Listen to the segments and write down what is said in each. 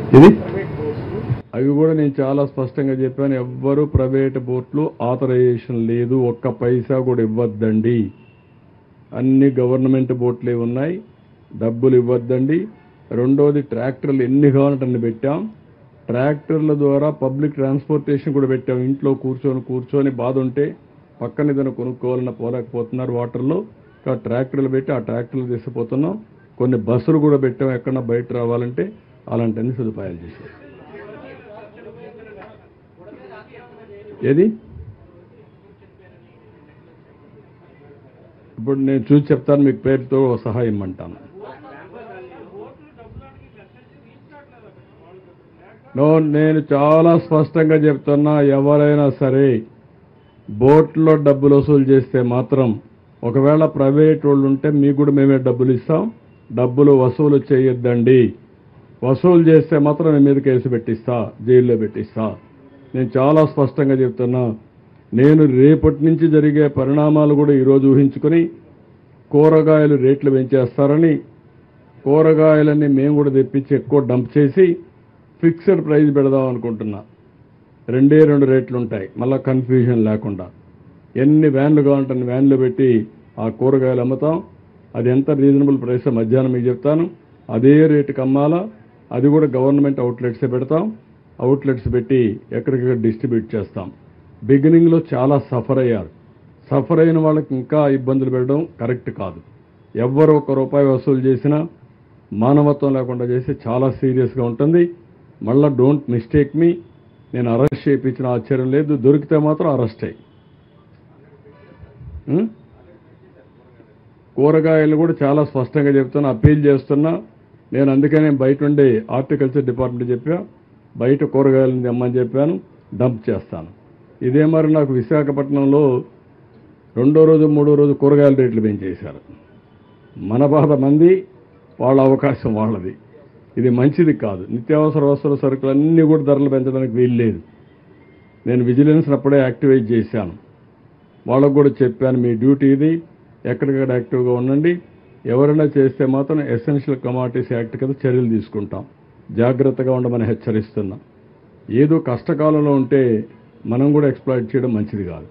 ఇది private boards అవి కూడా నేను చాలా స్పష్టంగా చెప్పాను ఎవ్వరు ప్రైవేట్ బోట్లు ఆథరైజేషన్ లేదు ఒక్క పైసా కూడా ఇవ్వద్దండి అన్ని గవర్నమెంట్ బోట్లే ఉన్నాయి డబ్బులు ఇవ్వద్దండి రెండోది ట్రాక్టర్లు ఎన్ని కావాలంటే అన్ని పెట్టాం ట్రాక్టర్ల ద్వారా పబ్లిక్ ట్రాన్స్పోర్టేషన్ కూడా పెట్టాం ఇంట్లో కూర్చొని కూర్చొని బాధ ఉంటే పక్కన ఏదైనా కొనుక్కోవాలన్నా పోలేకపోతున్నారు వాటర్లో ఇంకా ట్రాక్టర్లు పెట్టి ఆ ట్రాక్టర్లు తీసుకుపోతున్నాం కొన్ని బస్సులు కూడా పెట్టాం ఎక్కడన్నా బయట రావాలంటే అలాంటి అన్ని సదుపాయాలు చేశాం ఏది ఇప్పుడు నేను చూసి చెప్తాను మీకు పేరుతో సహాయం ఇమ్మంటాను నో నేను చాలా స్పష్టంగా చెప్తున్నా ఎవరైనా సరే బోట్లో డబ్బులు వసూలు చేస్తే మాత్రం ఒకవేళ ప్రైవేట్ వాళ్ళు ఉంటే మీకు కూడా మేమే డబ్బులు ఇస్తాం డబ్బులు వసూలు చేయొద్దండి వసూలు చేస్తే మాత్రం నేను మీద కేసు పెట్టిస్తా జైల్లో పెట్టిస్తా నేను చాలా స్పష్టంగా చెప్తున్నా నేను రేపటి నుంచి జరిగే పరిణామాలు కూడా ఈరోజు ఊహించుకొని కూరగాయలు రేట్లు పెంచేస్తారని కూరగాయలన్నీ మేము కూడా తెప్పించి ఎక్కువ డంప్ చేసి ఫిక్స్డ్ ప్రైస్ పెడదాం అనుకుంటున్నా రెండే రెండు రేట్లు ఉంటాయి మళ్ళీ కన్ఫ్యూజన్ లేకుండా ఎన్ని వ్యాన్లు కావాలంటే అన్ని వ్యాన్లు పెట్టి ఆ కూరగాయలు అమ్ముతాం అది ఎంత రీజనబుల్ ప్రైస్ మధ్యాహ్నం మీకు చెప్తాను అదే రేటుకి అమ్మాలా అది కూడా గవర్నమెంట్ అవుట్లెట్సే పెడతాం అవుట్లెట్స్ పెట్టి ఎక్కడికక్కడ డిస్ట్రిబ్యూట్ చేస్తాం బిగినింగ్లో చాలా సఫర్ అయ్యారు సఫర్ అయిన వాళ్ళకి ఇంకా ఇబ్బందులు పెట్టడం కరెక్ట్ కాదు ఎవ్వరు ఒక రూపాయి వసూలు చేసినా మానవత్వం లేకుండా చేస్తే చాలా సీరియస్గా ఉంటుంది మళ్ళా డోంట్ మిస్టేక్ మీ నేను అరెస్ట్ చేయించిన ఆశ్చర్యం లేదు దొరికితే మాత్రం అరెస్ట్ అయ్యి ఉం? కూరగాయలు కూడా చాలా స్పష్టంగా చెప్తున్నా అప్పీల్ చేస్తున్నా నేను అందుకనే బయట ఉండే హార్టికల్చర్ డిపార్ట్మెంట్ చెప్పా బయట కూరగాయలను తెమ్మని చెప్పాను డంప్ చేస్తాను ఇదే మరి నాకు విశాఖపట్నంలో రెండో రోజు మూడో రోజు కూరగాయల రేట్లు పెంచేశారు మన బాధ మంది వాళ్ళ అవకాశం వాళ్ళది ఇది మంచిది కాదు నిత్యావసర వస్తువుల సరుకులు అన్నీ కూడా ధరలు పెంచడానికి వీల్లేదు నేను విజిలెన్స్ అప్పుడే యాక్టివేట్ చేశాను వాళ్ళకు కూడా చెప్పాను మీ డ్యూటీ ఇది ఎక్కడికక్కడ యాక్టివ్గా ఉండండి ఎవరైనా చేస్తే మాత్రం ఎసెన్షియల్ కమాడిటీస్ యాక్ట్ కింద చర్యలు తీసుకుంటాం జాగ్రత్తగా ఉండమని హెచ్చరిస్తున్నా ఏదో కష్టకాలంలో ఉంటే మనం కూడా ఎక్స్ప్లాయిట్ చేయడం మంచిది కాదు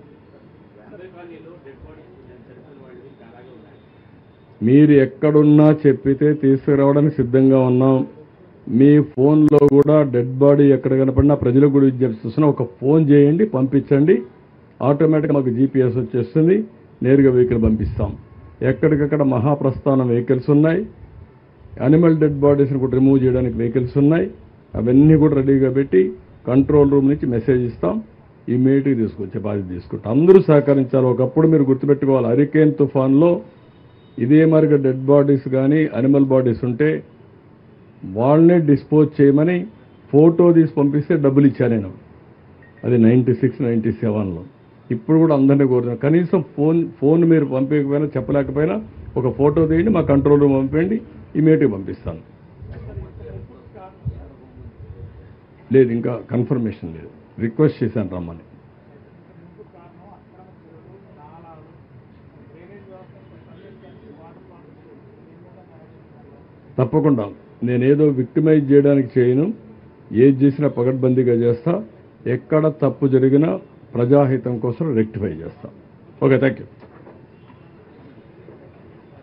మీరు ఎక్కడున్నా చెప్పితే తీసుకురావడానికి సిద్ధంగా ఉన్నాం మీ ఫోన్లో కూడా డెడ్ బాడీ ఎక్కడ కనపడినా ప్రజలకు కూడా విజ్ఞప్తి చేస్తున్నా ఒక ఫోన్ చేయండి పంపించండి ఆటోమేటిక్గా మాకు జీపీఎస్ వచ్చేస్తుంది నేరుగా వెహికల్ పంపిస్తాం ఎక్కడికక్కడ మహాప్రస్థానం వెహికల్స్ ఉన్నాయి యానిమల్ డెడ్ బాడీస్ని కూడా రిమూవ్ చేయడానికి వెహికల్స్ ఉన్నాయి అవన్నీ కూడా రెడీగా పెట్టి కంట్రోల్ రూమ్ నుంచి మెసేజ్ ఇస్తాం ఇమీడియట్గా తీసుకొచ్చే బాధ్యత తీసుకుంటాం అందరూ సహకరించాలి ఒకప్పుడు మీరు గుర్తుపెట్టుకోవాలి హరికేన్ తుఫాన్లో ఇదే మరిగా డెడ్ బాడీస్ కానీ అనిమల్ బాడీస్ ఉంటే వాళ్ళనే డిస్పోజ్ చేయమని ఫోటో తీసి పంపిస్తే డబ్బులు ఇచ్చాను నేను అది నైంటీ సిక్స్ నైంటీ సెవెన్లో ఇప్పుడు కూడా అందరినీ కోరుతున్నాను కనీసం ఫోన్ ఫోన్ మీరు పంపించకపోయినా చెప్పలేకపోయినా ఒక ఫోటో తీయండి మా కంట్రోల్ రూమ్ పంపండి ఇమీడియట్గా పంపిస్తాను లేదు ఇంకా కన్ఫర్మేషన్ లేదు రిక్వెస్ట్ చేశాను రమ్మని తప్పకుండా నేనేదో విక్టిమైజ్ చేయడానికి చేయను ఏది చేసినా పగడ్బందీగా చేస్తా ఎక్కడ తప్పు జరిగినా ప్రజాహితం కోసం రెక్టిఫై చేస్తా ఓకే థ్యాంక్ యూ